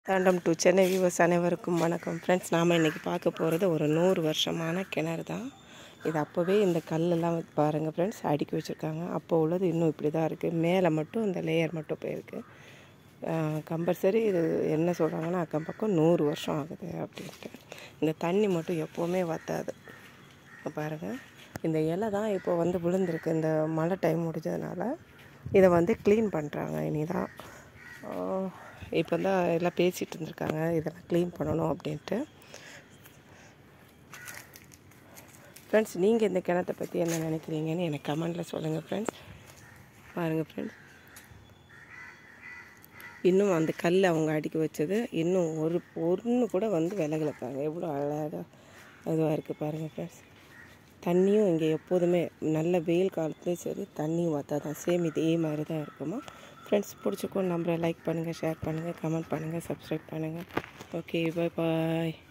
தாண்டம் to Chennai viewers அனைவருக்கும் வணக்கம் friends நாம் இன்றைக்கி பார்க்க போகிறது ஒரு நூறு வருஷமான கிணறு தான் இது அப்போவே இந்த கல்லெல்லாம் வந்து பாருங்கள் ஃப்ரெண்ட்ஸ் அடுக்கி வச்சுருக்காங்க அப்போ உள்ளது இன்னும் இப்படி தான் இருக்குது மேலே மட்டும் இந்த லேயர் மட்டும் போயிருக்கு கம்பல்சரி இது என்ன சொல்கிறாங்கன்னா அக்கம் பக்கம் நூறு வருஷம் ஆகுது அப்படின்ட்டு இந்த தண்ணி மட்டும் எப்போவுமே வற்றாது இப்போ பாருங்கள் இந்த இலை தான் இப்போ வந்து விழுந்திருக்கு இந்த மழை டைம் முடிஞ்சதுனால இதை வந்து க்ளீன் பண்ணுறாங்க இனி தான் இப்போ தான் எல்லாம் பேசிகிட்டு இருந்திருக்காங்க இதெல்லாம் க்ளீன் பண்ணணும் அப்படின்ட்டு ஃப்ரெண்ட்ஸ் நீங்கள் இந்த கிணத்தை பற்றி என்ன நினைக்கிறீங்கன்னு எனக்கு கமெண்டில் சொல்லுங்கள் ஃப்ரெண்ட்ஸ் பாருங்கள் ஃப்ரெண்ட்ஸ் இன்னும் அந்த கல் அவங்க அடுக்கி வச்சது இன்னும் ஒரு ஒன்று கூட வந்து விலகலை பாருங்கள் எவ்வளோ அழகாக இதுவாக இருக்குது பாருங்கள் ஃப்ரெண்ட்ஸ் தண்ணியும் இங்கே எப்போதுமே நல்ல வெயில் காலத்துலேயும் சரி தண்ணியும் வற்றா தான் சேம் இதே மாதிரி தான் இருக்குமா ஃப்ரெண்ட்ஸ் பிடிச்சிக்கோ நம்பரை லைக் பண்ணுங்கள் ஷேர் பண்ணுங்கள் கமெண்ட் பண்ணுங்கள் சப்ஸ்கிரைப் பண்ணுங்கள் ஓகே பாய் பாய்